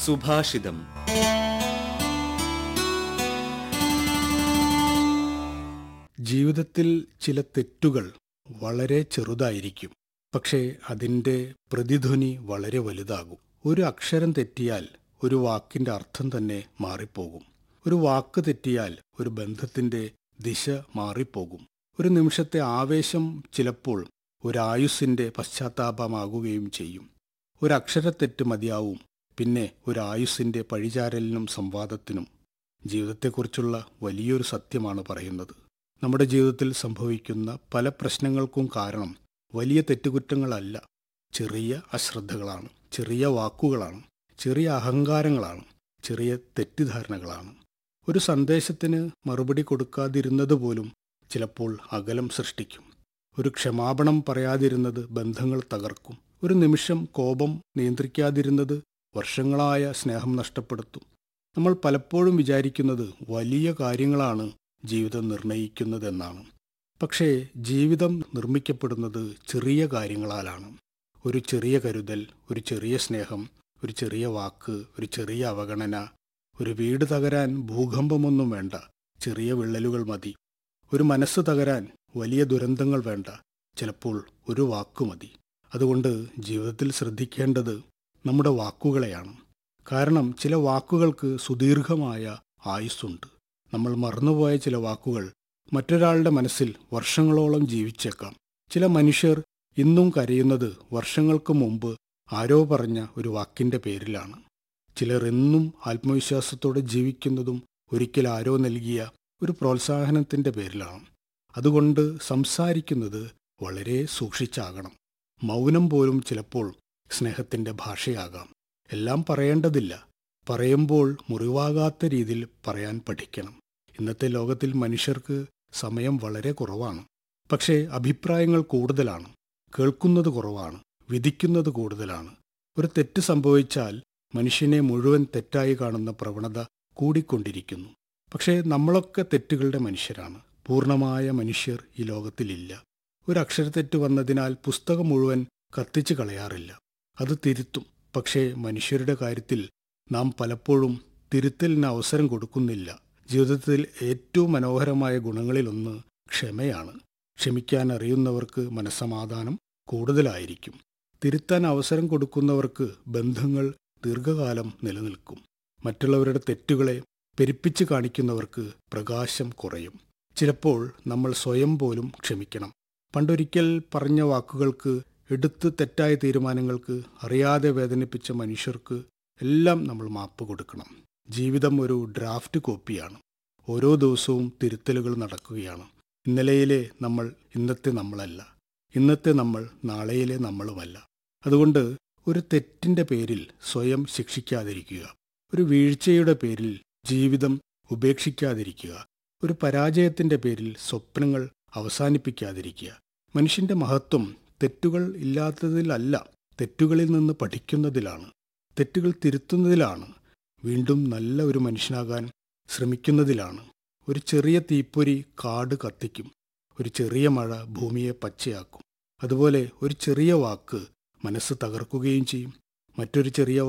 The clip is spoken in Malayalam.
സുഭാഷിതം ജീവിതത്തിൽ ചില തെറ്റുകൾ വളരെ ചെറുതായിരിക്കും പക്ഷേ അതിൻ്റെ പ്രതിധ്വനി വളരെ വലുതാകും ഒരു അക്ഷരം തെറ്റിയാൽ ഒരു വാക്കിൻ്റെ അർത്ഥം തന്നെ മാറിപ്പോകും ഒരു വാക്ക് തെറ്റിയാൽ ഒരു ബന്ധത്തിൻ്റെ ദിശ മാറിപ്പോകും ഒരു നിമിഷത്തെ ആവേശം ചിലപ്പോൾ ഒരായുസ്സിൻ്റെ പശ്ചാത്താപമാകുകയും ചെയ്യും ഒരു അക്ഷരത്തെറ്റ് മതിയാവും പിന്നെ ഒരു ആയുസ്സിൻ്റെ പഴിചാരലിനും സംവാദത്തിനും ജീവിതത്തെക്കുറിച്ചുള്ള വലിയൊരു സത്യമാണ് പറയുന്നത് നമ്മുടെ ജീവിതത്തിൽ സംഭവിക്കുന്ന പല പ്രശ്നങ്ങൾക്കും കാരണം വലിയ തെറ്റുകുറ്റങ്ങളല്ല ചെറിയ അശ്രദ്ധകളാണ് ചെറിയ വാക്കുകളാണ് ചെറിയ അഹങ്കാരങ്ങളാണ് ചെറിയ തെറ്റിദ്ധാരണകളാണ് ഒരു സന്ദേശത്തിന് മറുപടി കൊടുക്കാതിരുന്നത് പോലും ചിലപ്പോൾ അകലം സൃഷ്ടിക്കും ഒരു ക്ഷമാപണം പറയാതിരുന്നത് ബന്ധങ്ങൾ തകർക്കും ഒരു നിമിഷം കോപം നിയന്ത്രിക്കാതിരുന്നത് വർഷങ്ങളായ സ്നേഹം നഷ്ടപ്പെടുത്തും നമ്മൾ പലപ്പോഴും വിചാരിക്കുന്നത് വലിയ കാര്യങ്ങളാണ് ജീവിതം നിർണയിക്കുന്നതെന്നാണ് പക്ഷേ ജീവിതം നിർമ്മിക്കപ്പെടുന്നത് ചെറിയ കാര്യങ്ങളാലാണ് ഒരു ചെറിയ കരുതൽ ഒരു ചെറിയ സ്നേഹം ഒരു ചെറിയ വാക്ക് ഒരു ചെറിയ അവഗണന ഒരു വീട് തകരാൻ ഭൂകമ്പമൊന്നും വേണ്ട ചെറിയ വിള്ളലുകൾ മതി ഒരു മനസ്സ് തകരാൻ വലിയ ദുരന്തങ്ങൾ വേണ്ട ചിലപ്പോൾ ഒരു വാക്കു മതി അതുകൊണ്ട് ജീവിതത്തിൽ ശ്രദ്ധിക്കേണ്ടത് നമ്മുടെ വാക്കുകളെയാണ് കാരണം ചില വാക്കുകൾക്ക് സുദീർഘമായ ആയുസ്സുണ്ട് നമ്മൾ മറന്നുപോയ ചില വാക്കുകൾ മറ്റൊരാളുടെ മനസ്സിൽ വർഷങ്ങളോളം ജീവിച്ചേക്കാം ചില മനുഷ്യർ ഇന്നും കരയുന്നത് വർഷങ്ങൾക്ക് മുമ്പ് ആരോ പറഞ്ഞ ഒരു വാക്കിന്റെ പേരിലാണ് ചിലർ എന്നും ആത്മവിശ്വാസത്തോടെ ജീവിക്കുന്നതും ഒരിക്കൽ ആരോ നൽകിയ ഒരു പ്രോത്സാഹനത്തിന്റെ പേരിലാണ് അതുകൊണ്ട് സംസാരിക്കുന്നത് വളരെ സൂക്ഷിച്ചാകണം മൗനം പോലും ചിലപ്പോൾ സ്നേഹത്തിന്റെ ഭാഷയാകാം എല്ലാം പറയേണ്ടതില്ല പറയുമ്പോൾ മുറിവാകാത്ത രീതിയിൽ പറയാൻ പഠിക്കണം ഇന്നത്തെ ലോകത്തിൽ മനുഷ്യർക്ക് സമയം വളരെ കുറവാണ് പക്ഷേ അഭിപ്രായങ്ങൾ കൂടുതലാണ് കേൾക്കുന്നത് കുറവാണ് വിധിക്കുന്നത് കൂടുതലാണ് ഒരു തെറ്റ് സംഭവിച്ചാൽ മനുഷ്യനെ മുഴുവൻ തെറ്റായി കാണുന്ന പ്രവണത കൂടിക്കൊണ്ടിരിക്കുന്നു പക്ഷേ നമ്മളൊക്കെ തെറ്റുകളുടെ മനുഷ്യരാണ് പൂർണ്ണമായ മനുഷ്യർ ഈ ലോകത്തിലില്ല ഒരു അക്ഷരത്തെറ്റ് വന്നതിനാൽ പുസ്തകം മുഴുവൻ കത്തിച്ചു കളയാറില്ല അത് തിരുത്തും പക്ഷേ മനുഷ്യരുടെ കാര്യത്തിൽ നാം പലപ്പോഴും തിരുത്തലിന് അവസരം കൊടുക്കുന്നില്ല ജീവിതത്തിൽ ഏറ്റവും മനോഹരമായ ഗുണങ്ങളിലൊന്ന് ക്ഷമയാണ് ക്ഷമിക്കാൻ അറിയുന്നവർക്ക് മനസ്സമാധാനം കൂടുതലായിരിക്കും തിരുത്താൻ അവസരം കൊടുക്കുന്നവർക്ക് ബന്ധങ്ങൾ ദീർഘകാലം നിലനിൽക്കും മറ്റുള്ളവരുടെ തെറ്റുകളെ പെരുപ്പിച്ച് കാണിക്കുന്നവർക്ക് പ്രകാശം കുറയും ചിലപ്പോൾ നമ്മൾ സ്വയം പോലും ക്ഷമിക്കണം പണ്ടൊരിക്കൽ പറഞ്ഞ വാക്കുകൾക്ക് എടുത്ത് തെറ്റായ തീരുമാനങ്ങൾക്ക് അറിയാതെ വേദനിപ്പിച്ച മനുഷ്യർക്ക് എല്ലാം നമ്മൾ മാപ്പ് കൊടുക്കണം ജീവിതം ഒരു ഡ്രാഫ്റ്റ് കോപ്പിയാണ് ഓരോ ദിവസവും തിരുത്തലുകൾ നടക്കുകയാണ് ഇന്നലെയിലെ നമ്മൾ ഇന്നത്തെ നമ്മളല്ല ഇന്നത്തെ നമ്മൾ നാളെയിലെ നമ്മളുമല്ല അതുകൊണ്ട് ഒരു തെറ്റിന്റെ പേരിൽ സ്വയം ശിക്ഷിക്കാതിരിക്കുക ഒരു വീഴ്ചയുടെ പേരിൽ ജീവിതം ഉപേക്ഷിക്കാതിരിക്കുക ഒരു പരാജയത്തിന്റെ പേരിൽ സ്വപ്നങ്ങൾ അവസാനിപ്പിക്കാതിരിക്കുക മനുഷ്യന്റെ മഹത്വം തെറ്റുകൾ ഇല്ലാത്തതിലല്ല തെറ്റുകളിൽ നിന്ന് പഠിക്കുന്നതിലാണ് തെറ്റുകൾ തിരുത്തുന്നതിലാണ് വീണ്ടും നല്ല ഒരു മനുഷ്യനാകാൻ ശ്രമിക്കുന്നതിലാണ് ഒരു ചെറിയ തീപ്പൊരി കാട് കത്തിക്കും ഒരു ചെറിയ മഴ ഭൂമിയെ പച്ചയാക്കും അതുപോലെ ഒരു ചെറിയ വാക്ക് മനസ്സ് തകർക്കുകയും ചെയ്യും മറ്റൊരു ചെറിയ